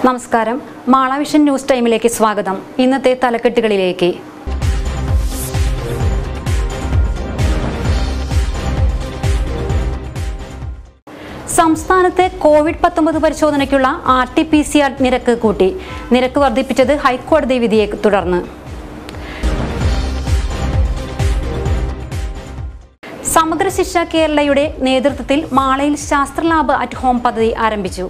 നമസ്കാരം മാളവിഷൻ ന്യൂസ് ടൈമിലേക്ക് സ്വാഗതം ഇന്നത്തെ തലക്കെട്ടുകളിലേക്ക് സംസ്ഥാനത്തെ കോവിഡ് പത്തൊമ്പത് പരിശോധനയ്ക്കുള്ള R T P C R നിരക്ക് കൂട്ടി നിരക്ക് വർദ്ധിപ്പിച്ചത് ഹൈക്കോടതി വിധിയെ തുടർന്ന് സമഗ്ര ശിക്ഷ കേരളയുടെ നേതൃത്വത്തിൽ മാളയിൽ ശാസ്ത്ര ലാബ് അറ്റ് ഹോം പദ്ധതി ആരംഭിച്ചു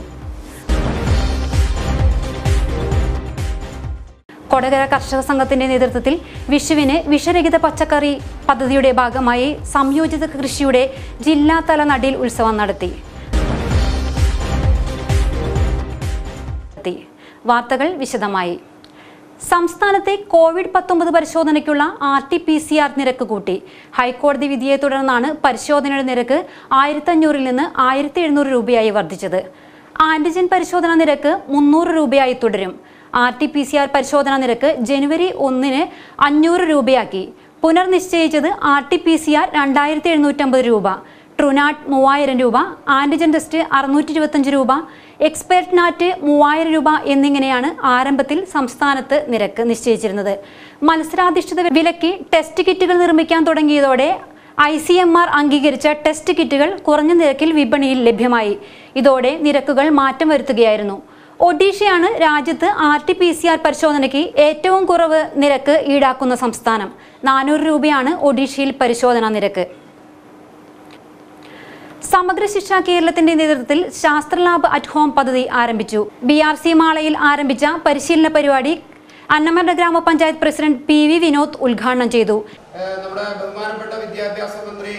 കൊടകര കർഷക സംഘത്തിന്റെ നേതൃത്വത്തിൽ വിഷുവിന് വിഷരഹിത പച്ചക്കറി പദ്ധതിയുടെ ഭാഗമായി സംയോജിത കൃഷിയുടെ ജില്ലാതല നടീൽ ഉത്സവം നടത്തി വാർത്തകൾ വിശദമായി സംസ്ഥാനത്തെ കോവിഡ് പത്തൊമ്പത് പരിശോധനയ്ക്കുള്ള R T P C R നിരക്ക് കൂട്ടി ഹൈക്കോടതി വിധിയെ തുടർന്നാണ് പരിശോധനയുടെ നിരക്ക് ആയിരത്തി അഞ്ഞൂറിൽ നിന്ന് ആയിരത്തി എഴുന്നൂറ് രൂപയായി വർദ്ധിച്ചത് ആന്റിജൻ പരിശോധനാ നിരക്ക് മുന്നൂറ് രൂപയായി തുടരും R T P C R പരിശോധനാ നിരക്ക് ജനുവരി ഒന്നിന് അഞ്ഞൂറ് രൂപയാക്കി പുനർനിശ്ചയിച്ചത് R T P C R രണ്ടായിരത്തി എഴുന്നൂറ്റമ്പത് രൂപ ട്രുനാറ്റ് മൂവായിരം രൂപ ആന്റിജൻ ടെസ്റ്റ് അറുന്നൂറ്റി ഇരുപത്തഞ്ച് രൂപ എക്സ്പെർട്ട് നാറ്റ് മൂവായിരം രൂപ എന്നിങ്ങനെയാണ് ആരംഭത്തിൽ സംസ്ഥാനത്ത് നിരക്ക് നിശ്ചയിച്ചിരുന്നത് മത്സരാധിഷ്ഠിത വിലയ്ക്ക് ടെസ്റ്റ് കിറ്റുകൾ നിർമ്മിക്കാൻ തുടങ്ങിയതോടെ ഐ സി എം ആർ അംഗീകരിച്ച ടെസ്റ്റ് കിറ്റുകൾ കുറഞ്ഞ നിരക്കിൽ വിപണിയിൽ ലഭ്യമായി ഇതോടെ നിരക്കുകൾ മാറ്റം വരുത്തുകയായിരുന്നു ഒഡീഷയാണ് രാജ്യത്ത് R T P C R പരിശോധനയ്ക്ക് ഏറ്റവും കുറവ് നിരക്ക് ഈടാക്കുന്ന സംസ്ഥാനം നാനൂറ് രൂപയാണ് ഒഡീഷയിൽ പരിശോധനാ നിരക്ക് സമഗ്ര ശിക്ഷ കേരളത്തിന്റെ നേതൃത്വത്തിൽ ശാസ്ത്ര ലാബ് അറ്റ് ഹോം പദ്ധതി ആരംഭിച്ചു ബി ആർ സി മാളയിൽ ആരംഭിച്ച പരിശീലന പരിപാടി അന്നമല ഗ്രാമപഞ്ചായത്ത് പ്രസിഡന്റ് പി വി വിനോദ് ഉദ്ഘാടനം ചെയ്തു ഏഹ് നമ്മുടെ ബഹുമാനപ്പെട്ട വിദ്യാഭ്യാസ മന്ത്രി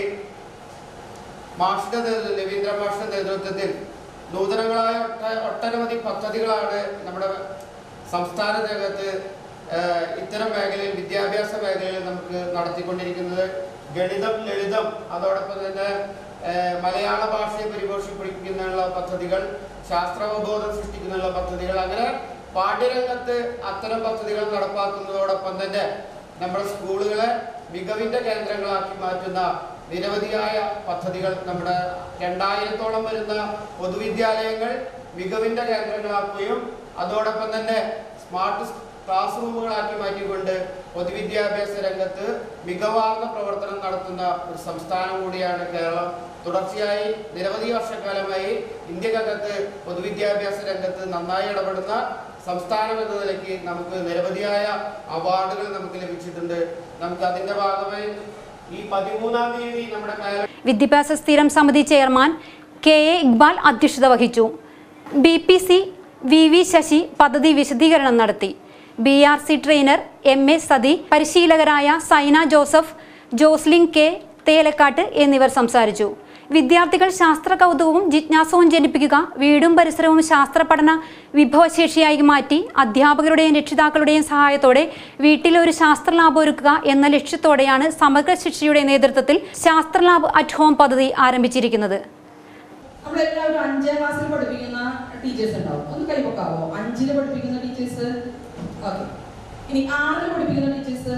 മാഷിന്റെ നേതൃത്വത്തിൽ രവീന്ദ്ര മാഷിന്റെ നേതൃത്വത്തിൽ നൂതനങ്ങളായ ഒട്ട- ഒട്ടനവധി പദ്ധതികളാണ് നമ്മുടെ സംസ്ഥാന രംഗത്ത് ഏഹ് ഇത്തരം മേഖലയിൽ വിദ്യാഭ്യാസ മേഖലയിൽ നമുക്ക് നടത്തിക്കൊണ്ടിരിക്കുന്നത് ഗണിതം ലളിതം അതോടൊപ്പം തന്നെ ഏഹ് മലയാള ഭാഷയെ പരിപോഷിപ്പിക്കുന്നതിനുള്ള പദ്ധതികൾ ശാസ്ത്രാവബോധം സൃഷ്ടിക്കുന്നതിനുള്ള പദ്ധതികൾ അങ്ങനെ പാഠ്യരംഗത്ത് അത്തരം പദ്ധതികൾ നടപ്പാക്കുന്നതോടൊപ്പം തന്നെ നമ്മുടെ സ്കൂളുകളെ മികവിന്റെ കേന്ദ്രങ്ങളാക്കി മാറ്റുന്ന നിരവധിയായ പദ്ധതികൾ നമ്മുടെ രണ്ടായിരത്തോളം വരുന്ന പൊതുവിദ്യാലയങ്ങൾ മികവിന്റെ കേന്ദ്രങ്ങളാക്കുകയും അതോടൊപ്പം തന്നെ സ്മാർട്ട് ക്ലാസ് റൂമുകളാക്കി മാറ്റിക്കൊണ്ട് പൊതുവിദ്യാഭ്യാസ രംഗത്ത് മികവാർന്ന പ്രവർത്തനം നടത്തുന്ന ഒരു സംസ്ഥാനം കൂടിയാണ് കേരളം തുടർച്ചയായി നിരവധി വർഷക്കാലമായി ഇന്ത്യക്കകത്ത് പൊതുവിദ്യാഭ്യാസ രംഗത്ത് നന്നായി ഇടപെടുന്ന സംസ്ഥാനം എന്ന നിലയ്ക്ക് നമുക്ക് നിരവധിയായ അവാർഡുകൾ നമുക്ക് ലഭിച്ചിട്ടുണ്ട് നമുക്ക് അതിന്റെ ഭാഗമായി ഈ പതിമൂന്നാം തീയതി നമ്മുടെ കേരള വിദ്യാഭ്യാസ സ്ഥിരം സമിതി ചെയർമാൻ കെ എ ഇക്ബാൽ അധ്യക്ഷത വഹിച്ചു B P C V V Sasi പദ്ധതി വിശദീകരണം നടത്തി B R C trainer M A Sathi പരിശീലകരായ Saina Joseph Joslin K Thelakkat എന്നിവർ സംസാരിച്ചു വിദ്യാർത്ഥികൾ ശാസ്ത്ര കൗതുകവും ജിജ്ഞാസവും ജനിപ്പിക്കുക വീടും പരിസരവും ശാസ്ത്ര പഠന വിഭവശേഷിയായി മാറ്റി അധ്യാപകരുടെയും രക്ഷിതാക്കളുടെയും സഹായത്തോടെ വീട്ടിൽ ഒരു ശാസ്ത്ര ലാബ് ഒരുക്കുക എന്ന ലക്ഷ്യത്തോടെയാണ് സമഗ്ര ശിക്ഷയുടെ നേതൃത്വത്തിൽ ശാസ്ത്ര ലാബ് അറ്റ് ഹോം പദ്ധതി ആരംഭിച്ചിരിക്കുന്നത് നമ്മളെല്ലാവരും അഞ്ചാം ക്ലാസ്സിൽ പഠിപ്പിക്കുന്ന ടീച്ചേഴ്സ് ഉണ്ടാവും ഒന്ന് കൈവക്കാവോ അഞ്ചില് പഠിപ്പിക്കുന്ന ടീച്ചേഴ്സ് ഓക്കെ ഇനി ആറില് പഠിപ്പിക്കുന്ന ടീച്ചേഴ്സ്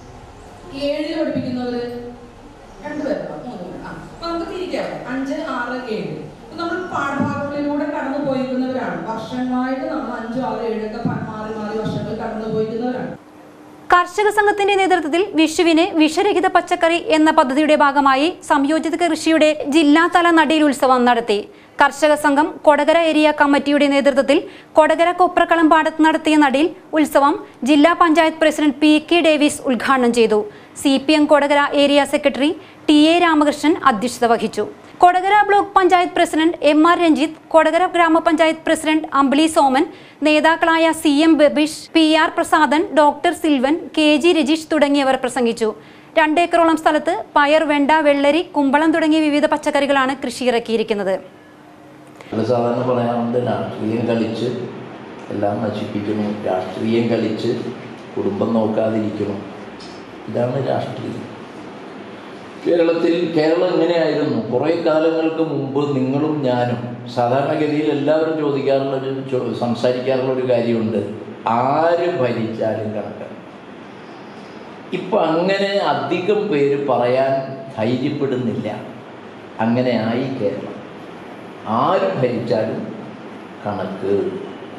ഏഴില് പഠിപ്പിക്കുന്നവര് രണ്ടുപേരുണ്ടോ മൂന്ന് പേര് ആ അപ്പൊ നമുക്ക് തിരിക്കാം അഞ്ച് ആറ് ഏഴ് അപ്പൊ നമ്മൾ പാഠഭാഗങ്ങളിലൂടെ കടന്നു പോയിരിക്കുന്നവരാണ് വർഷങ്ങളായിട്ട് നമ്മൾ അഞ്ചും ആറ് ഏഴൊക്കെ പ- മാറി മാറി വർഷങ്ങൾ കടന്നു പോയിരിക്കുന്നവരാണ് കർഷക സംഘത്തിന്റെ നേതൃത്വത്തിൽ വിഷുവിന് വിഷരഹിത പച്ചക്കറി എന്ന പദ്ധതിയുടെ ഭാഗമായി സംയോജിത കൃഷിയുടെ ജില്ലാതല നടീൽ ഉത്സവം നടത്തി കർഷക സംഘം കൊടകര ഏരിയ കമ്മിറ്റിയുടെ നേതൃത്വത്തിൽ കൊടകര കൊപ്രക്കളം പാടത്ത് നടത്തിയ നടീൽ ഉത്സവം ജില്ലാ panchayat president P K Davis ഉദ്ഘാടനം ചെയ്തു C P M Kodakara area secretary T A Ramakrishnan അധ്യക്ഷത വഹിച്ചു Kodakara block panchayat president M R Ranjith Kodakara ഗ്രാമപഞ്ചായത്ത് പ്രസിഡന്റ് അമ്പിളി സോമൻ നേതാക്കളായ C M Babeesh P R Prasadan doctor Silvan K G Rajeesh തുടങ്ങിയവർ പ്രസംഗിച്ചു രണ്ടേക്കറോളം സ്ഥലത്ത് പയർ വെണ്ട വെള്ളരി കുമ്പളം തുടങ്ങിയ വിവിധ പച്ചക്കറികളാണ് കൃഷി ഇറക്കിയിരിക്കുന്നത് നമ്മൾ സാധാരണ പറയാറുണ്ട് രാഷ്ട്രീയം കളിച്ച് എല്ലാം നശിപ്പിക്കുന്നു രാഷ്ട്രീയം കളിച്ച് കുടുംബം നോക്കാതിരിക്കുന്നു ഇതാണ് രാഷ്ട്രീയം കേരളത്തിൽ കേരളം ഇങ്ങനെയായിരുന്നു കുറേ കാലങ്ങൾക്ക് മുമ്പ് നിങ്ങളും ഞാനും സാധാരണഗതിയിൽ എല്ലാവരും ചോദിക്കാറുള്ള ഒരു ചോ- സംസാരിക്കാറുള്ള ഒരു കാര്യമുണ്ട് ആര് ഭരിച്ചാലും കണക്കാണ് ഇപ്പം അങ്ങനെ അധികം പേര് പറയാൻ ധൈര്യപ്പെടുന്നില്ല അങ്ങനെ ആയി കേരളം ആര് ഭരിച്ചാലും കണക്ക്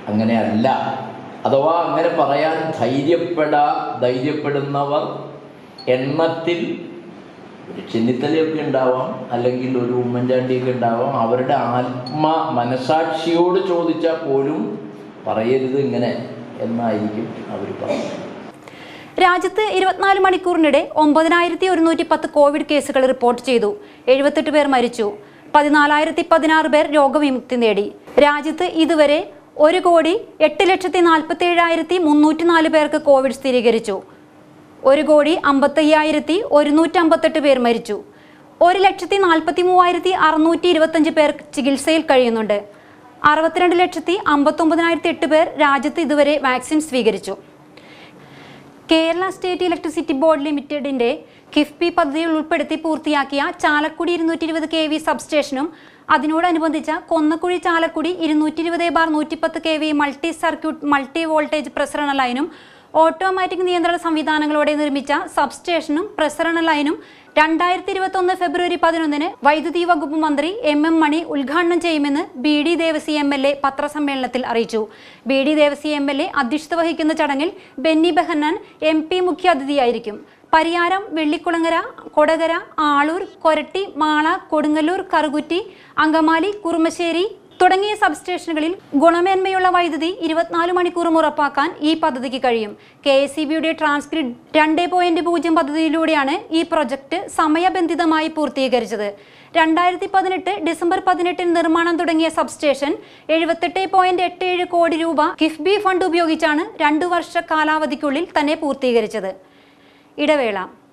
അങ്ങനെയല്ല അഥവാ അങ്ങനെ പറയാൻ ധൈര്യപ്പെടാ ധൈര്യപ്പെടുന്നവർ എണ്ണത്തിൽ ഒരു ചെന്നിത്തലയൊക്കെ ഉണ്ടാവാം അല്ലെങ്കിൽ ഒരു ഉമ്മൻചാണ്ടിയൊക്കെ ഉണ്ടാവാം അവരുടെ ആത്മ മനസാക്ഷിയോട് ചോദിച്ചാൽ പോലും പറയരുത് ഇങ്ങനെ എന്നായിരിക്കും അവർ പറയുന്നത് രാജ്യത്ത് ഇരുപത്തിനാല് മണിക്കൂറിനിടെ ഒമ്പതിനായിരത്തി ഒരുന്നൂറ്റി പത്ത് കോവിഡ് കേസുകൾ റിപ്പോർട്ട് ചെയ്തു എഴുപത്തെട്ട് പേർ മരിച്ചു പതിനാലായിരത്തി പതിനാറ് പേർ രോഗവിമുക്തി നേടി രാജ്യത്ത് ഇതുവരെ ഒരു കോടി എട്ട് ലക്ഷത്തി നാൽപ്പത്തി ഏഴായിരത്തി മുന്നൂറ്റി നാല് പേർക്ക് കോവിഡ് സ്ഥിരീകരിച്ചു ഒരു കോടി അമ്പത്തയ്യായിരത്തി ഒരുന്നൂറ്റി അമ്പത്തെട്ട് പേർ മരിച്ചു ഒരു ലക്ഷത്തി നാൽപ്പത്തി മൂവായിരത്തി അറുന്നൂറ്റി ഇരുപത്തഞ്ച് പേർ ചികിത്സയിൽ കഴിയുന്നുണ്ട് അറുപത്തിരണ്ട് ലക്ഷത്തി അമ്പത്തൊമ്പതിനായിരത്തി എട്ട് പേർ രാജ്യത്ത് ഇതുവരെ വാക്സിൻ സ്വീകരിച്ചു കേരള സ്റ്റേറ്റ് ഇലക്ട്രിസിറ്റി ബോർഡ് ലിമിറ്റഡിന്റെ കിഫ്ബി പദ്ധതിയിൽ ഉൾപ്പെടുത്തി പൂർത്തിയാക്കിയ ചാലക്കുടി ഇരുന്നൂറ്റി ഇരുപത് കെ വി സബ്സ്റ്റേഷനും അതിനോടനുബന്ധിച്ച കൊന്നക്കുഴി ചാലക്കുടി ഇരുന്നൂറ്റി ഇരുപത് ബാർ നൂറ്റിപ്പത്ത് K V multi circuit multi voltage പ്രസരണ ലൈനും ഓട്ടോമാറ്റിക് നിയന്ത്രണ സംവിധാനങ്ങളോടെ നിർമ്മിച്ച സബ്സ്റ്റേഷനും പ്രസരണ ലൈനും രണ്ടായിരത്തി ഇരുപത്തി ഒന്ന് ഫെബ്രുവരി പതിനൊന്നിന് വൈദ്യുതി വകുപ്പ് മന്ത്രി എം എം മണി ഉദ്ഘാടനം ചെയ്യുമെന്ന് B D Devassy M L A പത്രസമ്മേളനത്തിൽ അറിയിച്ചു B D Devassy M L A അധ്യക്ഷത വഹിക്കുന്ന ചടങ്ങിൽ ബെന്നി ബെഹന്നാൻ എം പി മുഖ്യാതിഥിയായിരിക്കും പരിയാരം വെള്ളിക്കുളങ്ങര കൊടകര ആളൂർ കൊരട്ടി മാള കൊടുങ്ങല്ലൂർ കറുകുറ്റി അങ്കമാലി കുറുമശ്ശേരി തുടങ്ങിയ സബ്സ്റ്റേഷനുകളിൽ ഗുണമേന്മയുള്ള വൈദ്യുതി ഇരുപത്തിനാല് മണിക്കൂറും ഉറപ്പാക്കാൻ ഈ പദ്ധതിക്ക് കഴിയും കെ എസ് സി ബിയുടെ ട്രാൻസ്ക്രിഡ് രണ്ട് പോയിന്റ് പൂജ്യം പദ്ധതിയിലൂടെയാണ് ഈ പ്രൊജക്ട് സമയബന്ധിതമായി പൂർത്തീകരിച്ചത് രണ്ടായിരത്തി പതിനെട്ട് ഡിസംബർ പതിനെട്ടിന് നിർമ്മാണം തുടങ്ങിയ സബ്സ്റ്റേഷൻ എഴുപത്തെട്ട് പോയിന്റ് എട്ട് ഏഴ് കോടി രൂപ കിഫ്ബി ഫണ്ട് ഉപയോഗിച്ചാണ് രണ്ടു വർഷ കാലാവധിക്കുള്ളിൽ തന്നെ പൂർത്തീകരിച്ചത് ഇടവേള